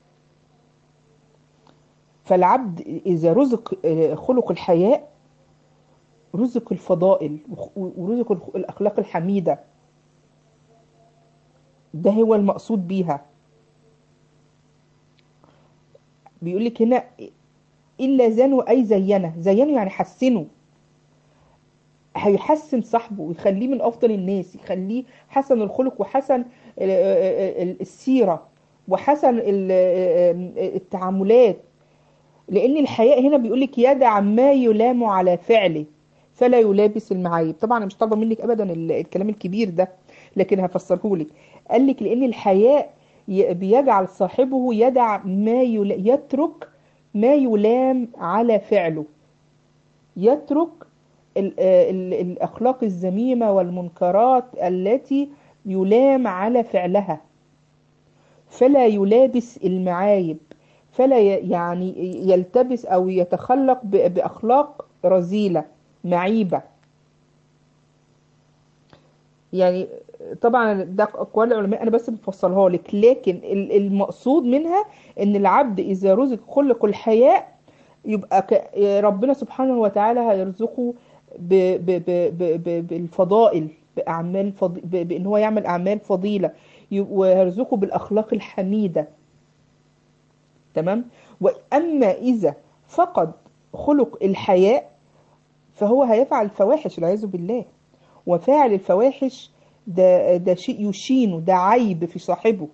فالعبد اذا رزق آه، خلق الحياء رزق الفضائل وخ- ورزق الخ- الاخلاق الحميده ده هو المقصود بيها بيقول لك هنا الا زانوا اي زينه زينه يعني حسنه هيحسن صاحبه ويخليه من افضل الناس يخليه حسن الخلق وحسن ال- ال- السيره وحسن ال- التعاملات لان الحياء هنا بيقول لك يدع ما يلام على فعله فلا يلابس المعايب طبعا انا مش طالبه منك ابدا ال- الكلام الكبير ده لكن هفسره لك قال لك لان الحياء ي- بيجعل صاحبه يدع ما يل... يترك ما يلام على فعله يترك ال... ال... الاخلاق الذميمه والمنكرات التي يلام على فعلها فلا يلابس المعايب فلا ي- يعني يلتبس او يتخلق ب- باخلاق رذيله معيبه يعني طبعا ده اقوال العلماء انا بس بفصلها لك لكن ال- المقصود منها ان العبد اذا رزق خلق الحياء يبقى ك- ربنا سبحانه وتعالى هيرزقه ب ب ب ب ب بالفضائل باعمال فض... ب... بان هو يعمل اعمال فضيله ي- ويرزقه بالاخلاق الحميده تمام واما اذا فقد خلق الحياء فهو هيفعل الفواحش والعياذ بالله وفاعل الفواحش ده ده شيء يشينه ده عيب في صاحبه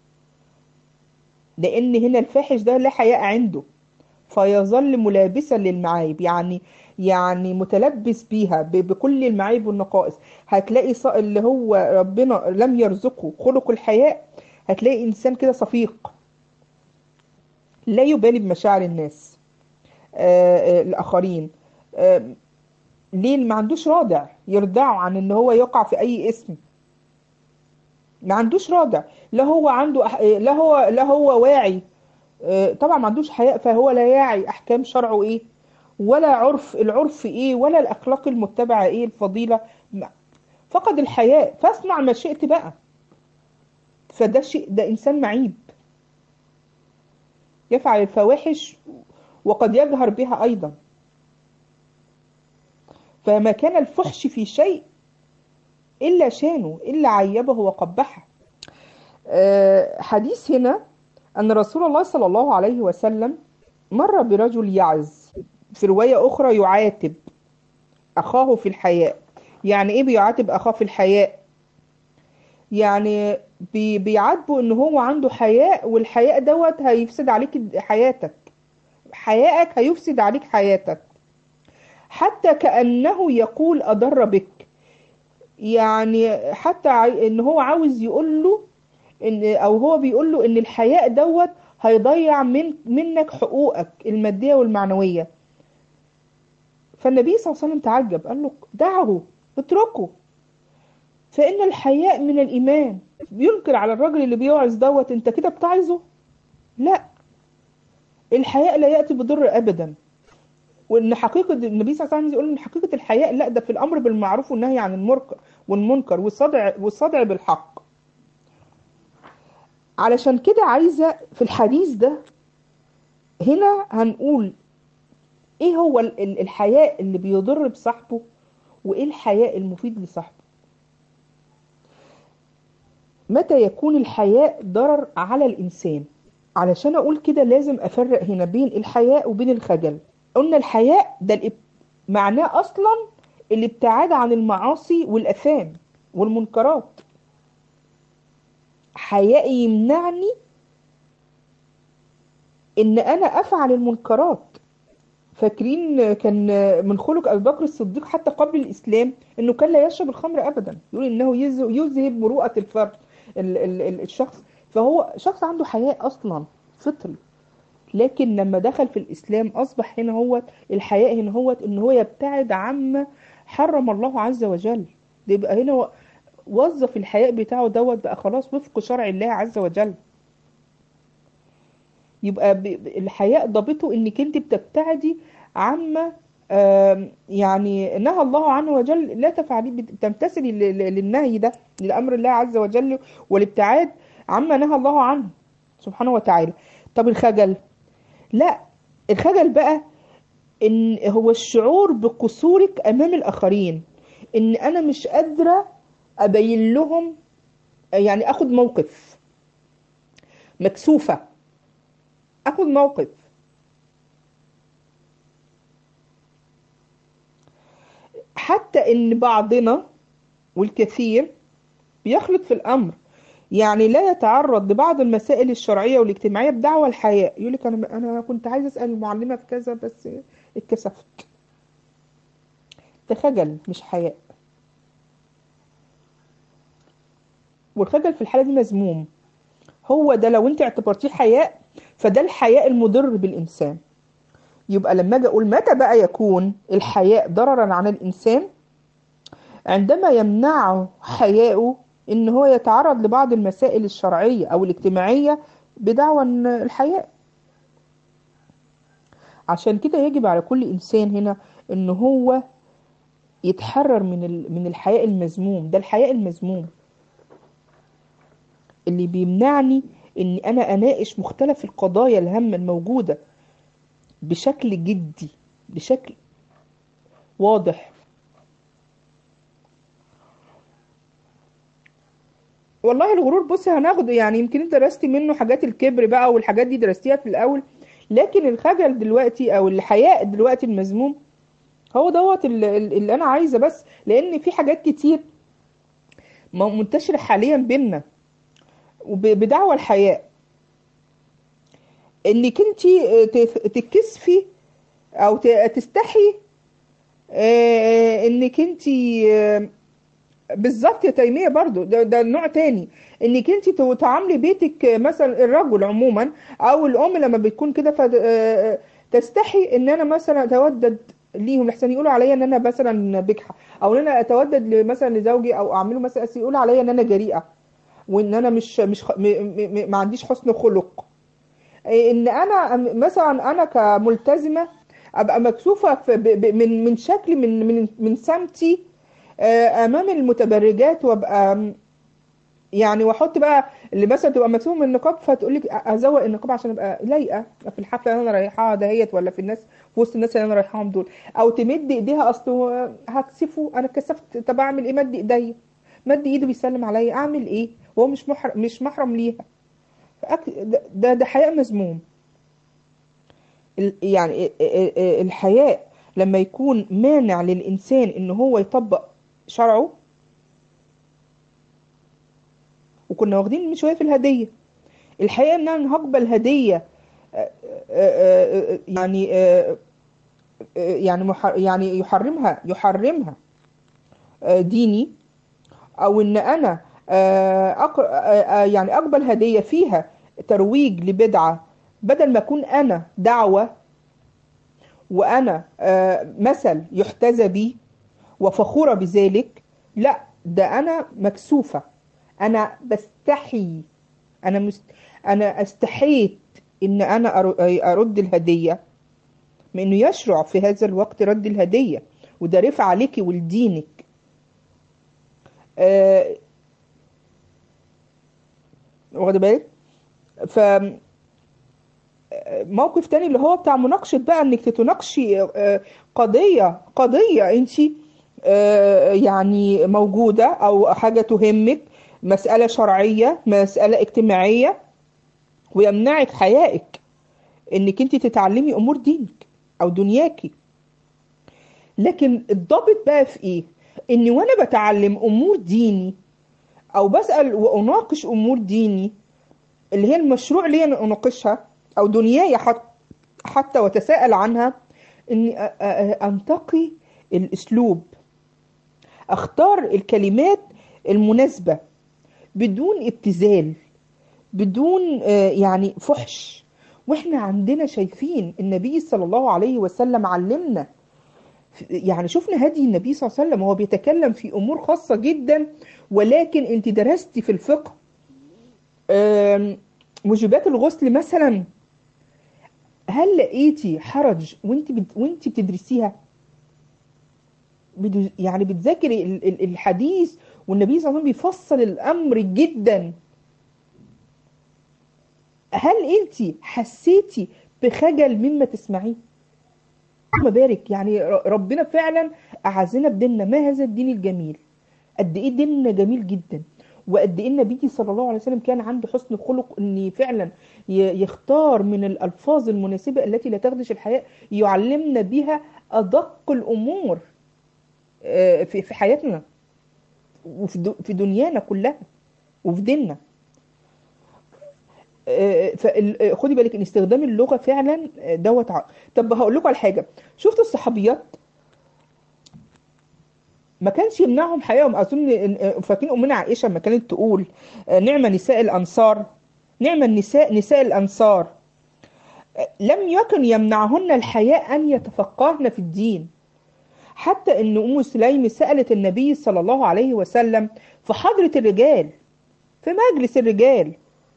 لان هنا الفاحش ده لا حياء عنده فيظل ملابسا للمعايب يعني يعني متلبس بيها ب- بكل المعايب والنقائص هتلاقي ص- اللي هو ربنا لم يرزقه خلق الحياء هتلاقي انسان كده صفيق لا يبالي بمشاعر الناس آه، آه، الاخرين آه، ليه ما عندوش رادع يردعه عن ان هو يقع في اي اسم ما عندوش رادع لا هو عنده أح... لا هو لا هو واعي آه، طبعا ما عندوش حياء فهو لا يعي احكام شرعه ايه ولا عرف العرف ايه ولا الاخلاق المتبعه ايه الفضيله ما- فقد الحياء فاصنع ما شئت بقى فده شيء ده انسان معيب يفعل الفواحش وقد يجهر بها ايضا فما كان الفحش في شيء إلا شانه إلا عيبه وقبحه آه، حديث هنا أن رسول الله صلى الله عليه وسلم مر برجل يعز في رواية أخرى يعاتب أخاه في الحياء يعني إيه بيعاتب أخاه في الحياء يعني بي بيعاتبه إن هو عنده حياء والحياء دوت هيفسد عليك حياتك حيائك هيفسد عليك حياتك حتى كأنه يقول أضر بك يعني حتى عاي- ان هو عاوز يقول له ان او هو بيقول له ان الحياء دوت هيضيع من منك حقوقك المادية والمعنوية فالنبي صلى الله عليه وسلم تعجب قال له دعه اتركه فإن الحياء من الإيمان بينكر على الراجل اللي بيوعظ دوت انت كده بتعظه لا الحياء لا يأتي بضر أبدا وان حقيقه النبي صلى الله عليه وسلم يقول ان حقيقه الحياء لا ده في الامر بالمعروف والنهي عن المنكر والمنكر والصدع والصدع بالحق علشان كده عايزه في الحديث ده هنا هنقول ايه هو ال- ال- الحياء اللي بيضر بصاحبه وايه الحياء المفيد لصاحبه متى يكون الحياء ضرر على الانسان علشان اقول كده لازم افرق هنا بين الحياء وبين الخجل قلنا الحياء ده الاب- معناه اصلا الابتعاد عن المعاصي والاثام والمنكرات حياء يمنعني ان انا افعل المنكرات فاكرين كان من خلق ابي بكر الصديق حتى قبل الاسلام انه كان لا يشرب الخمر ابدا يقول انه يز- يذهب مروءه الفرد ال- ال- ال- الشخص فهو شخص عنده حياء اصلا فطري لكن لما دخل في الإسلام أصبح هنا هو الحياء هنا هو إن هو يبتعد عما حرم الله عز وجل ده يبقى هنا و- وظف الحياء بتاعه دوت بقى خلاص وفق شرع الله عز وجل يبقى ب- ب- الحياء ضابطه إنك أنت بتبتعدي عما آم، يعني نهى الله عنه وجل لا تفعلي بت- بتمتثلي ل- ل- للنهي ده لأمر الله عز وجل والابتعاد عما نهى الله عنه سبحانه وتعالى طب الخجل لا الخجل بقى ان هو الشعور بقصورك امام الاخرين ان انا مش قادره ابين لهم يعني اخد موقف مكسوفه اخد موقف حتى ان بعضنا والكثير بيخلط في الامر يعني لا يتعرض لبعض المسائل الشرعيه والاجتماعيه بدعوى الحياء يقول لك انا انا كنت عايز اسال المعلمه في كذا بس اتكسفت ده خجل مش حياء والخجل في الحاله دي مذموم هو ده لو انت اعتبرتيه حياء فده الحياء المضر بالانسان يبقى لما اجي اقول متى بقى يكون الحياء ضررا على الانسان عندما يمنعه حياؤه ان هو يتعرض لبعض المسائل الشرعيه او الاجتماعيه بدعوى إن الحياء عشان كده يجب على كل انسان هنا ان هو يتحرر من ال- من الحياء المذموم ده الحياء المذموم اللي بيمنعني ان انا اناقش مختلف القضايا الهامه الموجوده بشكل جدي بشكل واضح والله الغرور بصي هناخده يعني يمكن انت درستي منه حاجات الكبر بقى والحاجات دي درستيها في الاول لكن الخجل دلوقتي او الحياء دلوقتي المذموم هو دوت ال- ال- اللي انا عايزه بس لان في حاجات كتير م- منتشره حاليا بينا وب- بدعوى الحياء انك انت تتكسفي او ت- تستحي آه، انك انت بالظبط يا تيمية برضو ده, ده نوع تاني انك انت تو- تعاملي بيتك مثلا الرجل عموما او الام لما بتكون كده فت- آه، تستحي ان انا مثلا اتودد ليهم لحسن يقولوا عليا ان انا مثلا بجحة او ان انا اتودد ل- مثلا لزوجي او اعمله مثلا أصل يقولوا عليا ان انا جريئة وان انا مش مش خ- م- م- م- ما عنديش حسن خلق ان انا مثلا انا كملتزمه ابقى مكسوفه في- ب- ب- من من شكل من من من سمتي آه، امام المتبرجات وابقى م- يعني واحط بقى اللي مثلا تبقى مكسوفه من النقاب فتقول لك ازوق النقاب عشان ابقى لايقه في الحفله اللي انا رايحاها دهيت ولا في الناس في وسط الناس اللي انا رايحاهم دول او تمد ايديها اصل هو هكسفه انا اتكسفت طب اعمل ايه مد ايديا مد ايده بيسلم عليا اعمل ايه وهو مش محرم مش محرم ليها فأك- ده- ده ده حياء مذموم ال- يعني ال- ال- الحياء لما يكون مانع للإنسان إن هو يطبق شرعه وكنا واخدين من شوية في الهدية الحقيقة إن أنا هقبل هدية آه، آه، آه، يعني آه، آه، يعني مح- يعني يحرمها يحرمها آه، ديني او ان انا آه، أق- آه، آه، يعني اقبل هديه فيها ترويج لبدعه بدل ما اكون انا دعوه وانا آه، مثل يحتذى بي وفخوره بذلك لا ده انا مكسوفه انا بستحي انا مست... انا استحيت ان انا أر- ارد الهديه من انه يشرع في هذا الوقت رد الهديه وده رفع عليك ولدينك آه، واخد بالك ف موقف تاني اللي هو بتاع مناقشة بقى انك تناقشي آه، قضية قضية انت يعني موجودة او حاجة تهمك مسألة شرعية مسألة اجتماعية ويمنعك حيائك انك انت تتعلمي امور دينك او دنياكي لكن الضابط بقى في ايه اني وانا بتعلم امور ديني او بسأل واناقش امور ديني اللي هي المشروع لي ان اناقشها او دنياي حت- حتى وتساءل عنها اني أ- أ- انتقي الاسلوب اختار الكلمات المناسبة بدون ابتذال بدون آه، يعني فحش واحنا عندنا شايفين النبي صلى الله عليه وسلم علمنا يعني شفنا هدي النبي صلى الله عليه وسلم وهو بيتكلم في امور خاصة جدا ولكن انت درستي في الفقه آم، موجبات الغسل مثلا هل لقيتي حرج وانت بت... وانت بتدرسيها بد... يعني بتذاكري ال- ال- الحديث والنبي صلى الله عليه وسلم بيفصل الامر جدا هل انت حسيتي بخجل مما تسمعيه اللهم بارك يعني ر- ربنا فعلا اعزنا بديننا ما هذا الدين الجميل قد ايه ديننا جميل جدا وقد ايه النبي صلى الله عليه وسلم كان عنده حسن خلق ان فعلا ي- يختار من الالفاظ المناسبه التي لا تخدش الحياء يعلمنا بها ادق الامور آه، في في حياتنا وفي دو- في دنيانا كلها وفي ديننا آه، فال- آه، خدي بالك ان استخدام اللغه فعلا آه، دوت ع- طب هقول لكم على حاجه شفتوا الصحابيات ما كانش يمنعهم حياهم اظن إن- فاكرين امنا عائشه لما كانت تقول آه، نعم نساء الانصار نعم النساء نساء الانصار آه، لم يكن يمنعهن الحياء ان يتفقهن في الدين حتى ان ام سليم سالت النبي صلى الله عليه وسلم في حضره الرجال في مجلس الرجال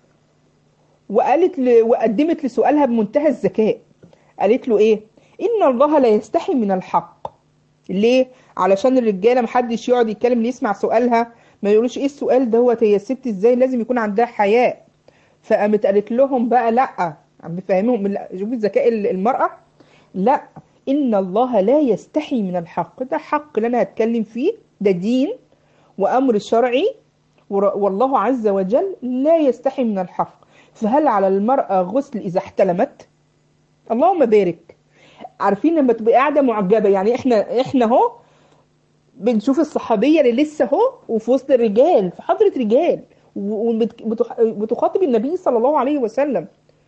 وقالت ل... وقدمت لسؤالها بمنتهى الذكاء قالت له ايه ان الله لا يستحي من الحق ليه علشان الرجاله محدش يقعد يتكلم اللي يسمع سؤالها ما يقولوش ايه السؤال دوت هي الست ازاي لازم يكون عندها حياء فقامت قالت لهم بقى لا عم بفهمهم لا شوفوا ذكاء المرأة لا إن الله لا يستحي من الحق ده حق اللي أنا هتكلم فيه ده دين وأمر شرعي ور- والله عز وجل لا يستحي من الحق فهل على المرأة غسل إذا احتلمت اللهم بارك عارفين لما تبقى قاعدة معجبة يعني احنا احنا اهو بنشوف الصحابية اللي لسه اهو وفي وسط الرجال في حضرة رجال وبتخاطب النبي صلى الله عليه وسلم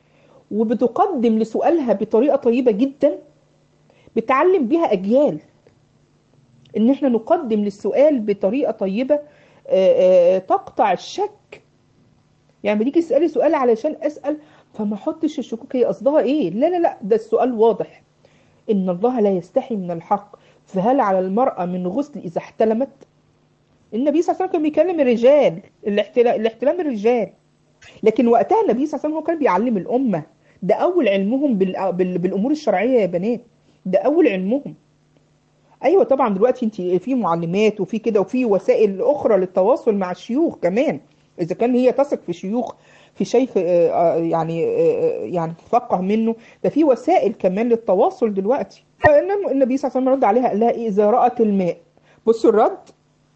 وبتقدم لسؤالها بطريقة طيبة جدا بتعلم بيها أجيال إن إحنا نقدم للسؤال بطريقة طيبة آه، آه، تقطع الشك يعني بديكي تسألي سؤال علشان أسأل فما احطش الشكوك هي قصدها إيه لا لا لا ده السؤال واضح إن الله لا يستحي من الحق فهل على المرأة من غسل إذا احتلمت النبي صلى الله عليه وسلم كان بيكلم الرجال الاحتلام, الاحتلام الرجال لكن وقتها النبي صلى الله عليه وسلم هو كان بيعلم الأمة ده أول علمهم بال... بال... بالأمور الشرعية يا بنات ده أول علمهم أيوة طبعا دلوقتي انت في معلمات وفي كده وفي وسائل أخرى للتواصل مع الشيوخ كمان إذا كان هي تثق في شيوخ في شيخ آه، آه، يعني آه، يعني تتفقه منه ده في وسائل كمان للتواصل دلوقتي فإنما النبي صلى الله عليه وسلم رد عليها قال لها إيه إذا رأت الماء بصوا الرد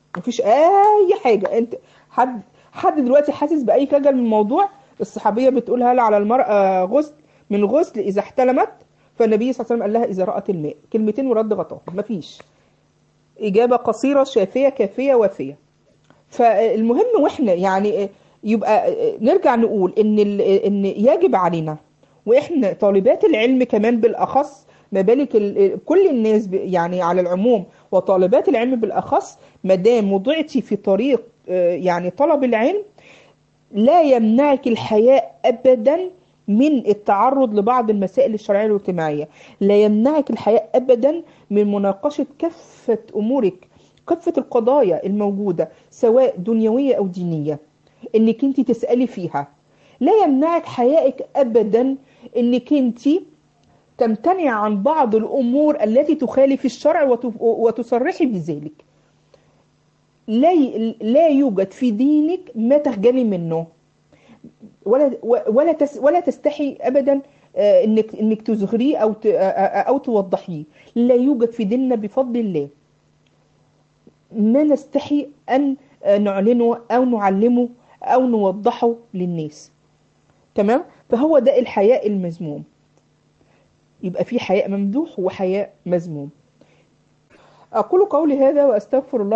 مفيش اي حاجه انت حد حد دلوقتي حاسس باي خجل من الموضوع الصحابيه بتقول هل على المراه غسل من غسل اذا احتلمت فالنبي صلى الله عليه وسلم قال لها اذا رات الماء كلمتين ورد غطاء مفيش اجابه قصيره شافيه كافيه وافيه فالمهم واحنا يعني يبقى نرجع نقول ان ال- ان يجب علينا واحنا طالبات العلم كمان بالاخص ما بالك ال- كل الناس ب- يعني على العموم وطالبات العلم بالاخص ما دام وضعتي في طريق آه، يعني طلب العلم لا يمنعك الحياء ابدا من التعرض لبعض المسائل الشرعيه والاجتماعيه لا يمنعك الحياء ابدا من مناقشه كافه امورك كافه القضايا الموجوده سواء دنيويه او دينيه انك انت تسالي فيها لا يمنعك حيائك ابدا انك انت تمتنع عن بعض الامور التي تخالف الشرع وت- وتصرحي بذلك لا ي- لا يوجد في دينك ما تخجلي منه ولا ولا تس ولا تستحي ابدا آه، انك انك تظهريه او ت- آه، آه، او توضحيه لا يوجد في ديننا بفضل الله ما نستحي ان آه، نعلنه او نعلمه او نوضحه للناس تمام فهو ده الحياء المذموم يبقى في حياء ممدوح وحياء مذموم اقول قولي هذا واستغفر الله